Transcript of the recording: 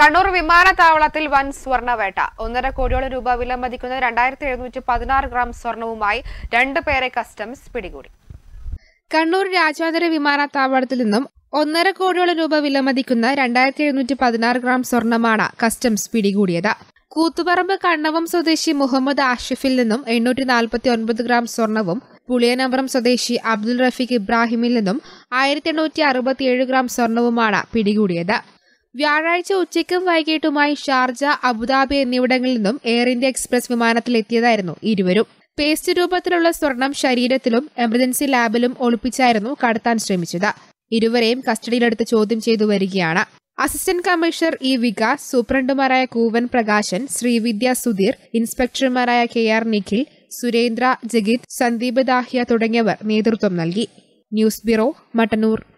കണ്ണൂർ വിമാനത്താവളത്തിൽ വൻ സ്വർണ്ണവേട്ട ഒന്നര കോടിയോളം രൂപ വിലമതിക്കുന്ന രണ്ടായിരത്തി എഴുന്നൂറ്റി പതിനാറ് ഗ്രാം സ്വർണവുമായി രണ്ട് പേരെ കസ്റ്റംസ് പിടികൂടി കണ്ണൂർ രാജ്യാന്തര വിമാനത്താവളത്തിൽ നിന്നും ഒന്നര കോടിയോളം രൂപ വിലമതിക്കുന്ന രണ്ടായിരത്തി എഴുന്നൂറ്റി പതിനാറ് ഗ്രാം സ്വർണമാണ് കസ്റ്റംസ് പിടികൂടിയത് കൂത്തുപറമ്പ് കണ്ണവം സ്വദേശി മുഹമ്മദ് ആഷിഫിൽ നിന്നും എണ്ണൂറ്റി നാൽപ്പത്തി ഒൻപത് ഗ്രാം സ്വർണവും പുളിയനമ്പറം സ്വദേശി അബ്ദുൾ റഫീഖ് ഇബ്രാഹിമിൽ നിന്നും ആയിരത്തി എണ്ണൂറ്റി അറുപത്തിയേഴ് ഗ്രാം സ്വർണവുമാണ് പിടികൂടിയത് വ്യാഴാഴ്ച ഉച്ചയ്ക്കും വൈകിട്ടുമായി ഷാർജ അബുദാബി എന്നിവിടങ്ങളിൽ നിന്നും എയർ ഇന്ത്യ എക്സ്പ്രസ് വിമാനത്തിലെത്തിയതായിരുന്നു ഇരുവരും പേസ്റ്റ് രൂപത്തിലുള്ള സ്വർണം ശരീരത്തിലും എമർജൻസി ലാബിലും ഒളിപ്പിച്ചായിരുന്നു കടത്താൻ ശ്രമിച്ചത് ഇരുവരെയും കസ്റ്റഡിയിലെടുത്ത് ചോദ്യം ചെയ്തു വരികയാണ് അസിസ്റ്റന്റ് കമ്മീഷണർ ഇ വികാസ് സൂപ്രണ്ടുമാരായ കൂവൻ പ്രകാശൻ ശ്രീവിദ്യ സുധീർ ഇൻസ്പെക്ടർമാരായ കെ ആർ നിഖിൽ സുരേന്ദ്ര ജഗീത് സന്ദീപ് ദാഹ്യ തുടങ്ങിയവർ നേതൃത്വം നൽകി ന്യൂസ് ബ്യൂറോ മട്ടന്നൂർ